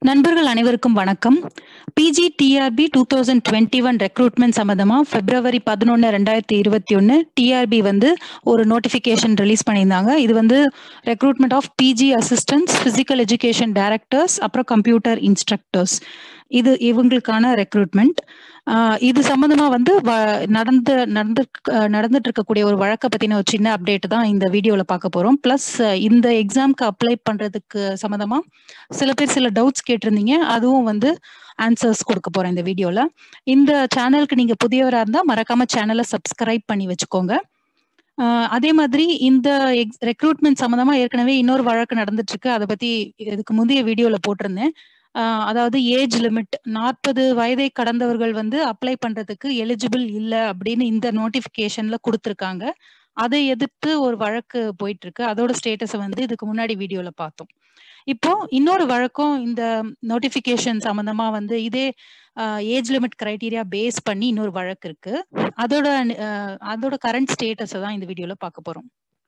நண்பர்கள் அனைவருக்கும் வணக்கம் PG TRB two thousand twenty one recruitment சம்மந்தமா பிப்ரவரி பதினொன்று ரெண்டாயிரத்தி இருபத்தி ஒன்று டிஆர்பி வந்து ஒரு நோட்டிஃபிகேஷன் ரிலீஸ் பண்ணியிருந்தாங்க இது வந்து recruitment of PG assistants physical education directors அப்புறம் கம்ப்யூட்டர் இன்ஸ்ட்ரக்டர்ஸ் இது இவங்களுக்கான ரெக்ரூட்மெண்ட் இது சம்பந்தமா வந்து நடந்து நடந்து நடந்துட்டு இருக்கக்கூடிய ஒரு வழக்கை பத்தின ஒரு சின்ன அப்டேட் தான் இந்த வீடியோல பார்க்க போறோம் பிளஸ் இந்த எக்ஸாம்க்கு அப்ளை பண்றதுக்கு சம்பந்தமா சில பேர் சில டவுட்ஸ் கேட்டிருந்தீங்க அதுவும் வந்து ஆன்சர்ஸ் கொடுக்க போறேன் இந்த வீடியோல இந்த சேனலுக்கு நீங்க புதியவரா இருந்தா மறக்காம சேனலை சப்ஸ்கிரைப் பண்ணி வச்சுக்கோங்க அதே மாதிரி இந்த ரெக்ரூட்மெண்ட் சம்பந்தமா ஏற்கனவே இன்னொரு வழக்கு நடந்துட்டு இருக்கு அதை பத்தி இதுக்கு முந்தைய வீடியோல போட்டிருந்தேன் அதாவது ஏஜ் லிமிட் நாற்பது வயதை கடந்தவர்கள் வந்து அப்ளை பண்றதுக்கு எலிஜிபிள் இல்லை அப்படின்னு இந்த நோட்டிபிகேஷன்ல கொடுத்துருக்காங்க அதை எதிர்த்து ஒரு வழக்கு போயிட்டு இருக்கு அதோட ஸ்டேட்டஸை வந்து இதுக்கு முன்னாடி வீடியோல பார்த்தோம் இப்போ இன்னொரு வழக்கம் இந்த நோட்டிபிகேஷன் சம்பந்தமா வந்து இதே ஏஜ் லிமிட் கிரைட்டீரியா பேஸ் பண்ணி இன்னொரு வழக்கு இருக்கு அதோட அதோட கரண்ட் ஸ்டேட்டஸை தான் இந்த வீடியோல பார்க்க போறோம்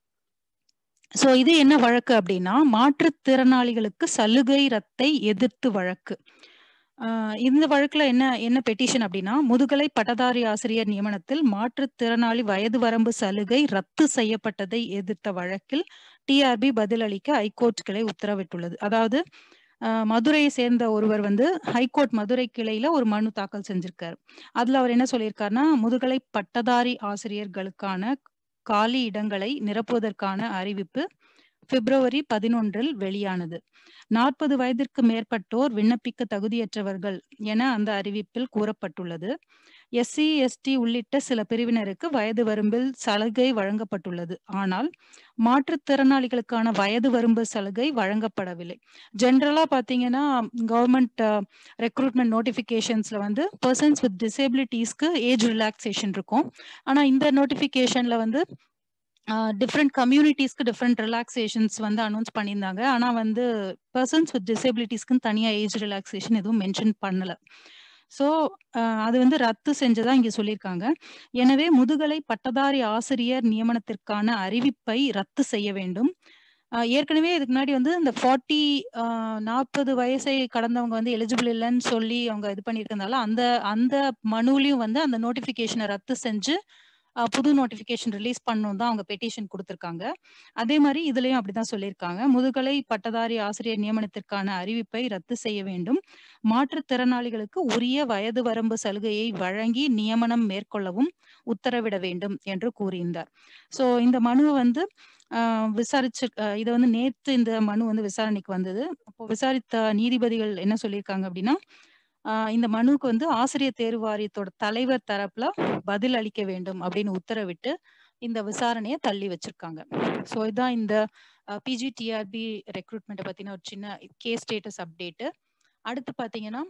சோ இது என்ன வழக்கு அப்படின்னா மாற்றுத்திறனாளிகளுக்கு சலுகை ரத்தை எதிர்த்து வழக்கு இந்த வழக்குல என்ன என்ன பெட்டிஷன் அப்படின்னா முதுகலை பட்டதாரி ஆசிரியர் நியமனத்தில் மாற்றுத்திறனாளி வயது வரம்பு சலுகை ரத்து செய்யப்பட்டதை எதிர்த்த வழக்கில் டிஆர்பி பதிலளிக்க ஹைகோர்ட் கிளை உத்தரவிட்டுள்ளது அதாவது மதுரையை சேர்ந்த ஒருவர் வந்து ஹைகோர்ட் மதுரை கிளையில ஒரு மனு தாக்கல் செஞ்சிருக்காரு அதுல அவர் என்ன சொல்லியிருக்காருன்னா முதுகலை பட்டதாரி ஆசிரியர்களுக்கான காலி இடங்களை நிரப்புவதற்கான அறிவிப்பு பிப்ரவரி பதினொன்றில் வெளியானது நாற்பது வயதிற்கு மேற்பட்டோர் விண்ணப்பிக்க தகுதியற்றவர்கள் என அந்த அறிவிப்பில் கூறப்பட்டுள்ளது எஸ்சி எஸ்டி உள்ளிட்ட சில பிரிவினருக்கு வயது வரம்பில் சலுகை வழங்கப்பட்டுள்ளது ஆனால் மாற்றுத்திறனாளிகளுக்கான வயது வரம்பு சலுகை வழங்கப்படவில்லை ஜென்ரலா பாத்தீங்கன்னா கவர்மெண்ட் ரெக்ரூட்மெண்ட் நோட்டிபிகேஷன்ஸ்ல வந்து பர்சன்ஸ் வித் டிசேபிலிட்டிஸ்க்கு ஏஜ் ரிலாக்ஸேஷன் இருக்கும் ஆனா இந்த நோட்டிபிகேஷன்ல வந்து டிஃப்ரெண்ட் கம்யூனிட்டிஸ்க்கு டிஃப்ரெண்ட் ரிலாக்ஸேஷன்ஸ் வந்து அனௌன்ஸ் பண்ணியிருந்தாங்க ஆனால் வந்து பர்சன்ஸ் வித் டிசேபிலிட்டிஸ்க்குன்னு தனியாக ஏஜ் ரிலாக்ஸேஷன் எதுவும் மென்ஷன் பண்ணலை ஸோ அது வந்து ரத்து செஞ்சதா இங்க சொல்லியிருக்காங்க எனவே முதுகலை பட்டதாரி ஆசிரியர் நியமனத்திற்கான அறிவிப்பை ரத்து செய்ய வேண்டும் ஏற்கனவே இதுக்கு முன்னாடி வந்து இந்த ஃபார்ட்டி நாற்பது வயசை கடந்தவங்க வந்து எலிஜிபிள் இல்லைன்னு சொல்லி அவங்க இது பண்ணியிருக்கனால அந்த அந்த மனுலையும் வந்து அந்த நோட்டிஃபிகேஷனை ரத்து செஞ்சு புது நோட்டிபிகேஷன் ரிலீஸ் பண்ணணும் தான் அவங்க பெட்டிஷன் கொடுத்துருக்காங்க அதே மாதிரி இதுலயும் அப்படிதான் சொல்லியிருக்காங்க முதுகலை பட்டதாரி ஆசிரியர் நியமனத்திற்கான அறிவிப்பை ரத்து செய்ய வேண்டும் மாற்றுத்திறனாளிகளுக்கு உரிய வயது வரம்பு சலுகையை வழங்கி நியமனம் மேற்கொள்ளவும் உத்தரவிட வேண்டும் என்று கூறியிருந்தார் சோ இந்த மனு வந்து விசாரிச்சு இதை வந்து நேத்து இந்த மனு வந்து விசாரணைக்கு வந்தது அப்போ விசாரித்த நீதிபதிகள் என்ன சொல்லியிருக்காங்க அப்படின்னா இந்த மனுவுக்கு வந்து ஆசிரியர் தேர்வு வாரியத்தோட தலைவர் தரப்புல பதில் அளிக்க வேண்டும் அப்படின்னு உத்தரவிட்டு இந்த விசாரணையை தள்ளி வச்சிருக்காங்க ஸோ இதுதான் இந்த பிஜிடிஆர்பி ரெக்ரூட்மெண்ட்டை பத்தின ஒரு சின்ன கேஸ் ஸ்டேட்டஸ் அப்டேட்டு அடுத்து பாத்தீங்கன்னா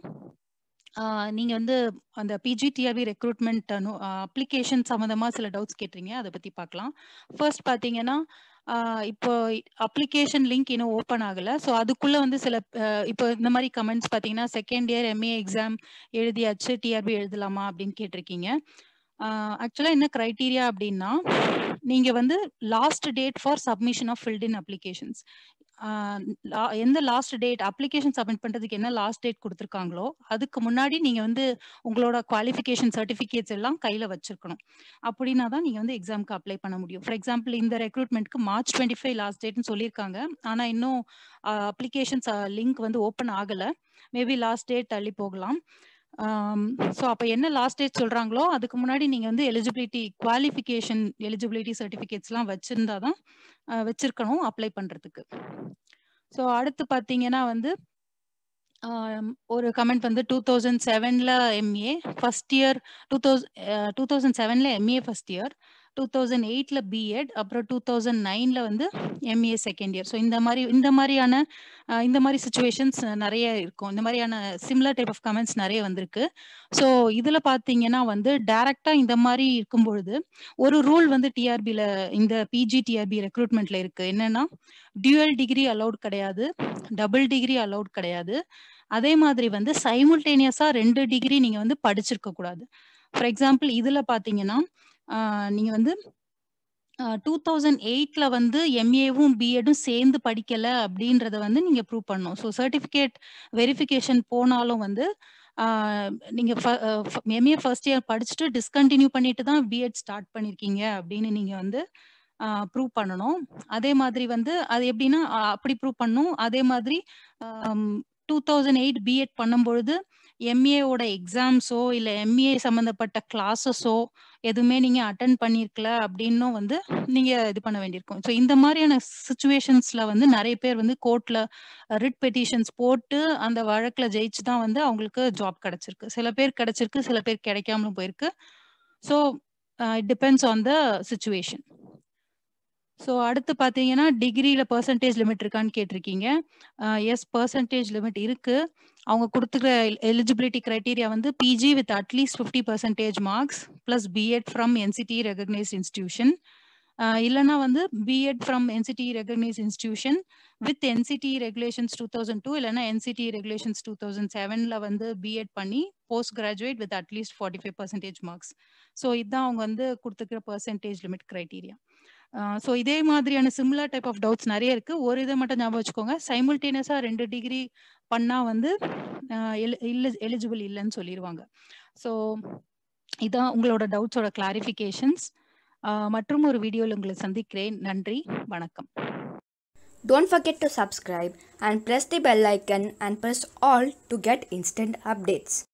நீங்க வந்து அந்த பிஜிடிஆர்பி ரெக்ரூட்மெண்ட் அப்ளிகேஷன் சம்மந்தமா சில டவுட்ஸ் கேட்டீங்க அதை பத்தி பார்க்கலாம் ஃபர்ஸ்ட் பாத்தீங்கன்னா இப்போ அப்ளிகேஷன் லிங்க் இன்னும் ஓப்பன் ஆகல ஸோ அதுக்குள்ள வந்து சில இப்போ இந்த மாதிரி கமெண்ட்ஸ் பார்த்தீங்கன்னா செகண்ட் இயர் எம்ஏ எக்ஸாம் எழுதியாச்சு டிஆர்பி எழுதலாமா அப்படின்னு கேட்டிருக்கீங்க ஆக்சுவலாக என்ன க்ரைட்டீரியா அப்படின்னா நீங்க வந்து last date for submission of filled in applications எந்த லாஸ்ட் டேட் அப்ளிகேஷன் சப்மிட் பண்றதுக்கு என்ன லாஸ்ட் டேட் கொடுத்துருக்காங்களோ அதுக்கு முன்னாடி நீங்க வந்து உங்களோட குவாலிஃபிகேஷன் சர்டிஃபிகேட்ஸ் எல்லாம் கையில வச்சிருக்கணும் அப்படின்னா தான் நீங்க வந்து எக்ஸாம்க்கு அப்ளை பண்ண முடியும் ஃபார் எக்ஸாம்பிள் இந்த ரெக்ரூட்மெண்ட்க்கு மார்ச் டுவெண்ட்டி ஃபைவ் லாஸ்ட் டேட்னு சொல்லியிருக்காங்க ஆனா இன்னும் அப்ளிகேஷன்ஸ் லிங்க் வந்து ஓப்பன் ஆகல மேபி லாஸ்ட் டேட் தள்ளி போகலாம் ஸோ அப்போ என்ன லாஸ்ட் டேட் சொல்கிறாங்களோ அதுக்கு முன்னாடி நீங்கள் வந்து எலிஜிபிலிட்டி குவாலிஃபிகேஷன் எலிஜிபிலிட்டி சர்டிஃபிகேட்ஸ்லாம் வச்சுருந்தா தான் வச்சிருக்கணும் அப்ளை பண்ணுறதுக்கு ஸோ அடுத்து பார்த்தீங்கன்னா வந்து ஒரு கமெண்ட் வந்து டூ தௌசண்ட் செவனில் MA first year two thousand two thousand செவனில் MA first year two thousand எயிட்ல பிஎட் அப்புறம் டூ தௌசண்ட் நைன்ல வந்து எம்ஏ செகண்ட் இயர் ஸோ இந்த மாதிரி இந்த மாதிரியான இந்த மாதிரி சுச்சுவேஷன்ஸ் நிறைய இருக்கும் இந்த மாதிரியான சிமிலர் டைப் ஆஃப் கமெண்ட்ஸ் நிறைய வந்திருக்கு ஸோ இதுல பாத்தீங்கன்னா வந்து டைரக்டா இந்த மாதிரி இருக்கும் பொழுது ஒரு ரூல் வந்து டிஆர்பில இந்த பிஜி டிஆர்பி ரெக்ரூட்மெண்ட்ல இருக்கு என்னன்னா டியூஎல் டிகிரி அலௌட் கிடையாது டபுள் டிகிரி அலௌட் கிடையாது அதே மாதிரி வந்து சைமுல்டேனியஸா ரெண்டு டிகிரி நீங்க வந்து படிச்சிருக்க கூடாது ஃபார் எக்ஸாம்பிள் இதுல பாத்தீங்கன்னா நீங்க வந்து டூ தௌசண்ட் எயிட்ல வந்து எம்ஏவும் பிஎடும் சேர்ந்து படிக்கல அப்படின்றத வந்து நீங்க ப்ரூவ் பண்ணணும் ஸோ சர்டிஃபிகேட் வெரிஃபிகேஷன் போனாலும் வந்து ஆஹ் நீங்க எம்ஏ ஃபர்ஸ்ட் இயர் படிச்சுட்டு டிஸ்கண்டினியூ பண்ணிட்டு தான் பிஎட் ஸ்டார்ட் பண்ணிருக்கீங்க அப்படின்னு நீங்க வந்து ப்ரூவ் பண்ணணும் அதே மாதிரி வந்து அது எப்படின்னா ஆஹ் அப்படி ப்ரூவ் பண்ணும் அதே மாதிரி டூ தௌசண்ட் எயிட் பிஎட் பண்ணும்பொழுது எம்ஏவோட எக்ஸாம்ஸோ இல்லை எம்ஏ சம்மந்தப்பட்ட கிளாஸஸோ எதுவுமே நீங்க அட்டன் பண்ணியிருக்கல அப்படின்னும் வந்து நீங்க இது பண்ண வேண்டியிருக்கும் ஸோ இந்த மாதிரியான சுச்சுவேஷன்ஸ்ல வந்து நிறைய பேர் வந்து கோர்ட்ல ரிட் பெட்டிஷன்ஸ் போட்டு அந்த வழக்குல ஜெயிச்சு தான் வந்து அவங்களுக்கு ஜாப் கிடைச்சிருக்கு சில பேர் கிடைச்சிருக்கு சில பேர் கிடைக்காமலும் போயிருக்கு so it depends on the situation so அடுத்து பார்த்தீங்கன்னா டிகிரியில் பர்சன்டேஜ் லிமிட் இருக்கான்னு கேட்டிருக்கீங்க எஸ் பர்சன்டேஜ் லிமிட் இருக்கு அவங்க கொடுத்துக்கிற எலிஜிபிலிட்டி க்ரைட்டீரியா வந்து PG with at least fifty percentage marks plus BEd from NCTE recognised institution இல்லைனா வந்து BEd from NCTE recognised institution with NCTE regulations two thousand two இல்லைனா என்சிடி ரெகுலேஷன்ஸ் டூ தௌசண்ட் செவனில் வந்து BEd பண்ணி post graduate with at least forty five percentage marks so இதுதான் அவங்க வந்து கொடுத்துக்கிற பர்சன்டேஜ் லிமிட் க்ரைட்டீரியா ஸோ இதே மாதிரியான சிமிலர் டைப் ஆஃப் டவுட்ஸ் நிறைய இருக்கு ஒரு இதை மட்டும் ஞாபகம் வச்சுக்கோங்க சைமில்டேனியஸாக ரெண்டு டிகிரி பண்ணா வந்து எலிஜிபிள் இல்லைன்னு சொல்லிடுவாங்க ஸோ இதான் உங்களோட டவுட்ஸோட கிளாரிஃபிகேஷன்ஸ் மற்றும் ஒரு வீடியோவில் உங்களை சந்திக்கிறேன் நன்றி வணக்கம் Don't forget to subscribe and press the bell icon and press all to get instant updates.